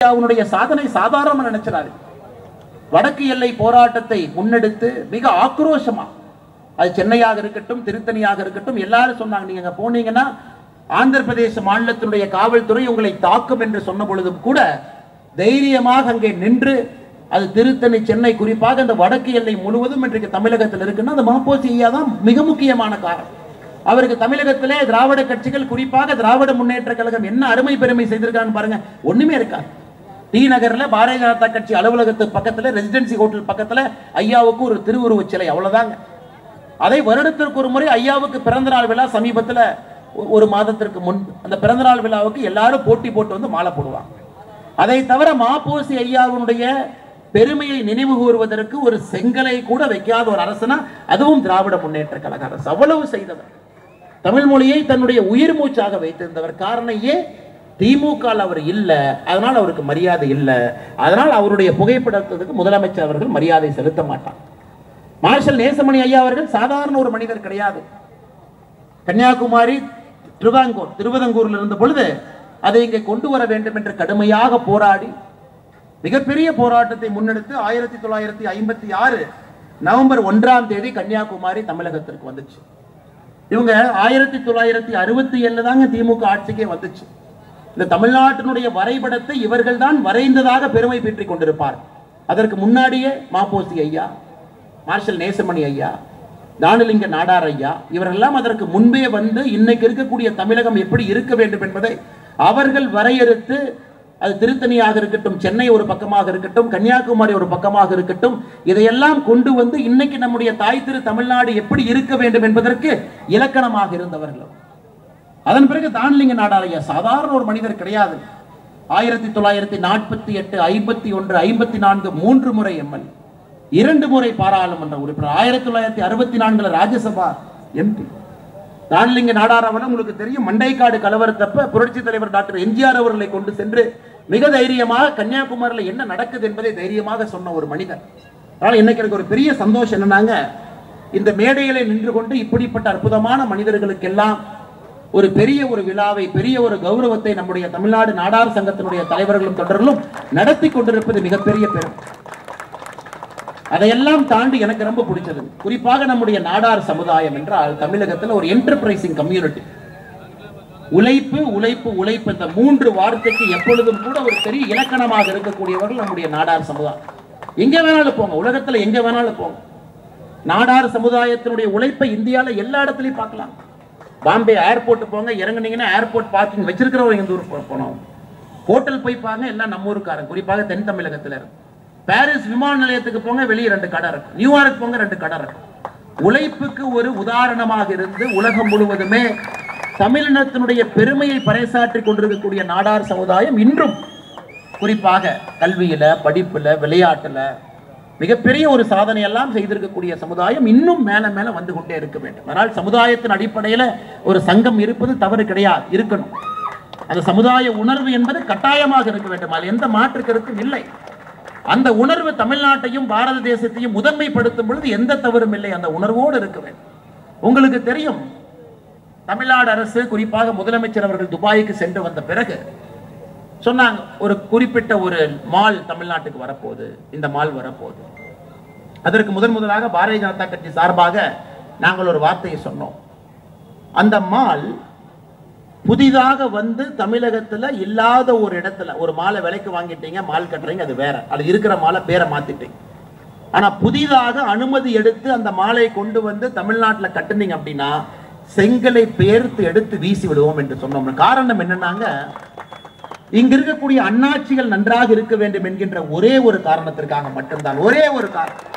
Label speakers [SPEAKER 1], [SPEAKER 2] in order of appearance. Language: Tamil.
[SPEAKER 1] ஐயாவுடைய சாதனை சாதாரண நினைச்சிடாரு வடக்கு எல்லை போராட்டத்தை முன்னெடுத்து மிக ஆக்ரோஷமா அது சென்னையாக இருக்கட்டும் திருத்தணியாக இருக்கட்டும் எல்லாரும் சொன்னாங்க நீங்க அங்க போனீங்கன்னா ஆந்திர பிரதேச மாநிலத்தினுடைய காவல்துறை உங்களை தாக்கும் என்று சொன்ன பொழுதும் கூட தைரியமாக அங்கே நின்று அது திருத்தணி சென்னை குறிப்பாக அந்த வடக்கு எல்லை முழுவதும் இன்றைக்கு தமிழகத்தில் இருக்குன்னா அந்த மாப்போசி ஐயா தான் மிக முக்கியமான காரணம் அவருக்கு தமிழகத்திலே திராவிட கட்சிகள் குறிப்பாக திராவிட முன்னேற்ற கழகம் என்ன அருமை பெருமை செய்திருக்கான்னு பாருங்க ஒண்ணுமே இருக்காது டி நகர்ல பாரதிய ஜனதா கட்சி அலுவலகத்துக்கு பக்கத்துல ரெசிடென்சி ஹோட்டல் பக்கத்துல ஐயாவுக்கு ஒரு திருவுருவச் சிலை அவ்வளவுதாங்க அதை வருடத்திற்கு ஒரு முறை ஐயாவுக்கு பிறந்த நாள் விழா சமீபத்துல ஒ- ஒரு மாதத்திற்கு முன் அந்த பிறந்த நாள் விழாவுக்கு எல்லாரும் போட்டி போட்டு வந்து மாலை போடுவாங்க அதை தவிர மாப்போசி ஐயாவுடைய பெருமையை நினைவு கூறுவதற்கு ஒரு செங்கலை கூட வைக்காத ஒரு அரசனா அதுவும் திராவிட முன்னேற்ற கழக அரசு அவ்வளவு செய்தவர் தமிழ் மொழியை தன்னுடைய உயிர் மூச்சாக வைத்திருந்தவர் காரணம் ஏன் திமுக ல அவர் இல்ல அதனால் அவருக்கு மரியாதை இல்ல அதனால் அவருடைய புகைப்படத்துக்கு முதலமைச்சர் அவர்கள் மரியாதை செலுத்த மாட்டார் மார்ஷல் நேசமணி ஐயா அவர்கள் சாதாரண ஒரு மனிதர் கிடையாது கன்னியாகுமரி திருவாங்கூர் திருவிதங்கூரில் இருந்த பொழுது அதை இங்கே கொண்டு வர வேண்டும் என்று கடுமையாக போராடி மிகப்பெரிய போராட்டத்தை முன்னெடுத்து ஆயிரத்தி தொள்ளாயிரத்தி ஐம்பத்தி ஆறு நவம்பர் ஒன்றாம் தேதி கன்னியாகுமரி தமிழகத்திற்கு வந்துச்சு இவங்க ஆயிரத்தி தொள்ளாயிரத்தி அறுபத்தி ஏழுல தாங்க திமுக ஆட்சிக்கே வந்துச்சு இந்த தமிழ்நாட்டினுடைய வரைபடத்தை இவர்கள் தான் வரைந்ததாக பெருமை பெற்றுக் கொண்டிருப்பார் அதற்கு முன்னாடியே மாப்போசி ஐயா மார்ஷல் நேசமணி ஐயா தானலிங்க நாடார் ஐயா இவரெல்லாம் அதற்கு முன்பே வந்து இன்னைக்கு இருக்கக்கூடிய தமிழகம் எப்படி இருக்க வேண்டும் என்பதை அவர்கள் வரையறுத்து அது திருத்தணியாக இருக்கட்டும் சென்னை ஒரு பக்கமாக இருக்கட்டும் கன்னியாகுமரி ஒரு பக்கமாக இருக்கட்டும் இதையெல்லாம் கொண்டு வந்து இன்னைக்கு நம்முடைய தாய் திரு தமிழ்நாடு எப்படி இருக்க வேண்டும் என்பதற்கு இலக்கணமாக இருந்தவர்கள் அதன் பிறகு தானலிங்க நாடாரையா சாதாரண ஒரு மனிதர் கிடையாது ஆயிரத்தி தொள்ளாயிரத்தி நாற்பத்தி எட்டு ஐம்பத்தி ஒன்று ஐம்பத்தி நான்கு மூன்று முறை எம்எல்ஏ இரண்டு முறை பாராளுமன்ற உறுப்பினர் ஆயிரத்தி தொள்ளாயிரத்தி அறுபத்தி நான்குல ராஜ்யசபா எம்பி தானலிங்க நாடார் அவர்கள் உங்களுக்கு தெரியும் மண்டைக்காடு கலவரத்தப்ப புரட்சி தலைவர் டாக்டர் எம்ஜிஆர் அவர்களை கொண்டு சென்று மிக தைரியமாக கன்னியாகுமரியில் என்ன நடக்குது என்பதை தைரியமாக சொன்ன ஒரு மனிதர் அதனால இன்னைக்கு எனக்கு ஒரு பெரிய சந்தோஷம் என்னன்னாங்க இந்த மேடையிலே நின்று கொண்டு இப்படிப்பட்ட அற்புதமான மனிதர்களுக்கெல்லாம் ஒரு பெரிய ஒரு விழாவை பெரிய ஒரு கௌரவத்தை நம்முடைய தமிழ்நாடு நாடார் சங்கத்தினுடைய தலைவர்களும் தொண்டர்களும் நடத்தி கொண்டிருப்பது மிகப்பெரிய பெரும் அதையெல்லாம் தாண்டி எனக்கு ரொம்ப பிடிச்சது குறிப்பாக நம்முடைய நாடார் சமுதாயம் என்றால் தமிழகத்தில் ஒரு என்டர்பிரைசிங் கம்யூனிட்டி உழைப்பு உழைப்பு உழைப்பு இந்த மூன்று வார்த்தைக்கு எப்பொழுதும் கூட ஒரு பெரிய இலக்கணமாக இருக்கக்கூடியவர்கள் நம்முடைய நாடார் சமுதாயம் எங்க வேணாலும் போங்க உலகத்துல எங்க வேணாலும் போங்க நாடார் சமுதாயத்தினுடைய உழைப்பை இந்தியால எல்லா இடத்துலயும் பார்க்கலாம் பாம்பே ஏர்போர்ட் போங்க இறங்குனீங்கன்னா ஏர்போர்ட் பார்க்கிங் வச்சிருக்கிறவங்க இந்த ஊர் போ- போனோம் ஹோட்டல் போய் பாருங்க எல்லாம் நம்ம ஊருக்காரங்க குறிப்பாக தென் தமிழகத்துல இருக்கு பாரிஸ் விமான நிலையத்துக்கு போங்க வெளியே ரெண்டு கடை இருக்கும் நியூயார்க் போங்க ரெண்டு கடை இருக்கும் உழைப்புக்கு ஒரு உதாரணமாக இருந்து உலகம் முழுவதுமே தமிழினத்தினுடைய பெருமையை பறைசாற்றி கொண்டிருக்கக்கூடிய நாடார் சமுதாயம் இன்றும் குறிப்பாக கல்வியில படிப்புல விளையாட்டுல மிகப்பெரிய ஒரு சாதனையெல்லாம் செய்திருக்கக்கூடிய சமுதாயம் இன்னும் மேல மேல வந்து கொண்டே இருக்க வேண்டும் அதனால் சமுதாயத்தின் அடிப்படையில ஒரு சங்கம் இருப்பது தவறு கிடையாது இருக்கணும் அந்த சமுதாய உணர்வு என்பது கட்டாயமாக இருக்க வேண்டும் அதில் எந்த மாற்று கருத்தும் இல்லை அந்த உணர்வு தமிழ்நாட்டையும் பாரத தேசத்தையும் முதன்மைப்படுத்தும் பொழுது எந்த தவறும் இல்லை அந்த உணர்வோடு இருக்க வேண்டும் உங்களுக்கு தெரியும் தமிழ்நாடு அரசு குறிப்பாக முதலமைச்சர் அவர்கள் துபாய்க்கு சென்று வந்த பிறகு சொன்னாங்க ஒரு குறிப்பிட்ட ஒரு மால் தமிழ்நாட்டுக்கு வரப்போகுது இந்த மால் வரப்போகுது அதற்கு முதன் முதலாக பாரதிய ஜனதா கட்சி சார்பாக நாங்கள் ஒரு வார்த்தையை சொன்னோம் அந்த மால் புதிதாக வந்து தமிழகத்துல இல்லாத ஒரு இடத்துல ஒரு மாலை விலைக்கு வாங்கிட்டீங்க மால் கட்டுறீங்க அது வேற அது இருக்கிற மாலை பேரை மாத்திட்டீங்க ஆனா புதிதாக அனுமதி எடுத்து அந்த மாலை கொண்டு வந்து தமிழ்நாட்டுல கட்டுனீங்க அப்படின்னா செங்கலை பேர்த்து எடுத்து வீசி விடுவோம் என்று சொன்னோம் காரணம் என்னன்னாங்க இங்க இருக்கக்கூடிய அண்ணாட்சிகள் நன்றாக இருக்க வேண்டும் என்கின்ற ஒரே ஒரு காரணத்திற்காக மட்டும்தான் ஒரே ஒரு காரணம்